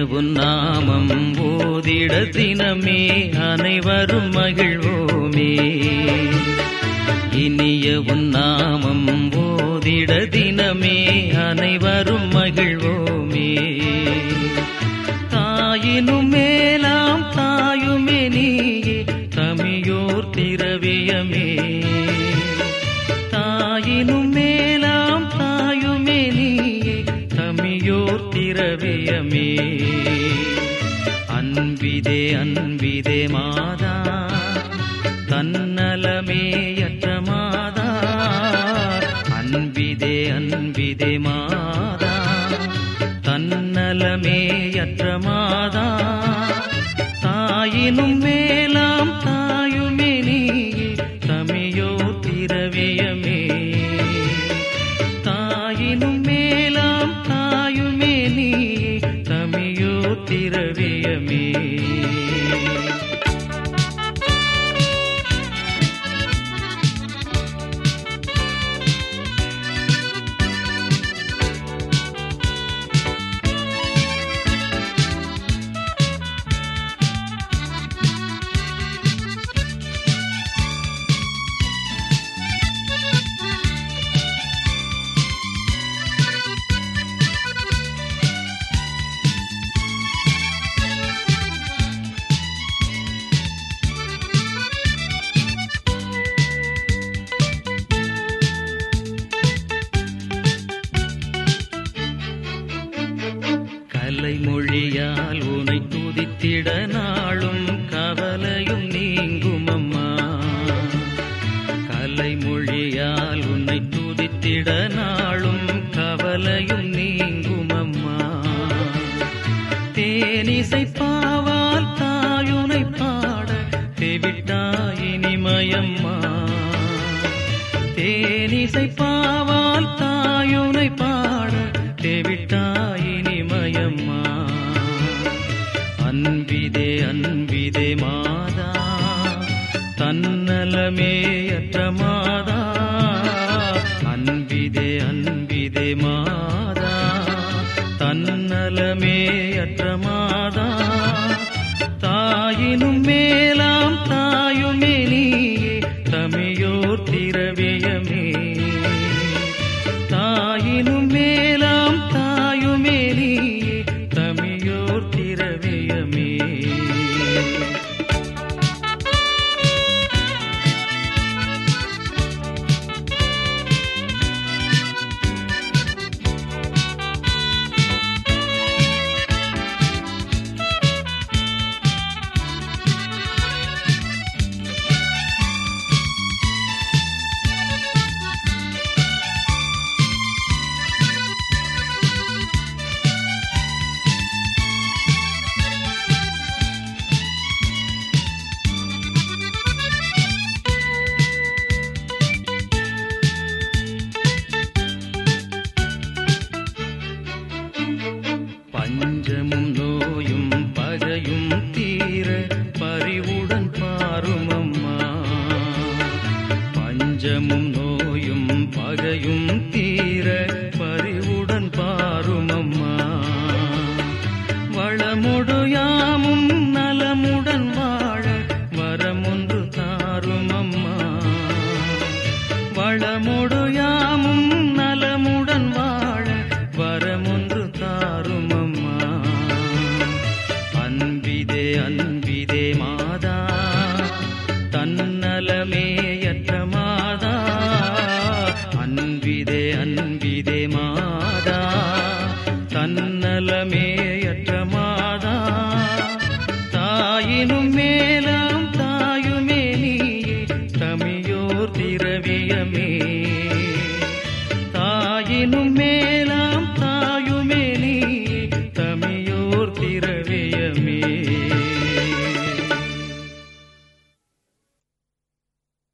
உன் நாமம் ஓதிட தினமே அனைவரும் மகிழ்வோமே இனிய உன் நாமம் ஓதிட தினமே அனைவரும் மகிழ்வோமே தாயினும் மேலாம் தாயுமே நீயே தமியோர் திரவியமே தாயினும் மேலாம் தாயுமே நீயே தமியோர் திரவியமே அன்பிதே அன்பிதே மாதா தன்னலமேயற்ற மாதா அன்பிதே அன்பிதே மாதா தன்னலமேயற்ற மாதா தாயினும் மேலாம் தாயுமே நீயே தமியோ திரவியமே தாயினும் மேலாம் தாயுமே நீயே தமியோ திரவியமே கலைமொழியால் உனை துதித்திட நாளும் கவலையும் நீங்கும் அம்மா கலைமொழியால் உன்னை துதித்திட நாளும் கவலையும் நீங்கும் அம்மா தேனிசை பாவால் தாயுனை பாட தெவிட்டாயினிமயம்மா தேனிசை பாவால் தாயுனை பாட தெவிட்டாயினிமயம்மா அன்பிதே அன்பிதே மாதா தன்னலமேயற்ற மாதா அன்பிதே அன்பிதே மாதா தன்னலமேயற்ற மாதா தாயினும் மேலாம் தாயுமே நீயே தமியோர் திரவியமே தாயினும் மேலாம் தாயுமே நீயே தமியோர் திரவியமே பஞ்சமும் நோயும் பகையும் தீர பரிவுடன் பாரும் அம்மா பஞ்சமும் நோயும் பகையும் தீர பரிவுடன் பாரும் அம்மா வளமுடு யாமும் நலமுடன் வாழ வரமொன்று தாரும் அம்மா வளமுடு யாமும் நலமுடன் வாழ வரமொன்று தாரும் அம்மா அன்பிதே அன்பிதே மாதா தன்னலமேயற்ற மாதா அன்பிதே அன்பிதே மாதா தன்னலமேயற்ற மாதா தாயினும் மேலாம் தாயுமே நீயே தமியோர் திரவியமே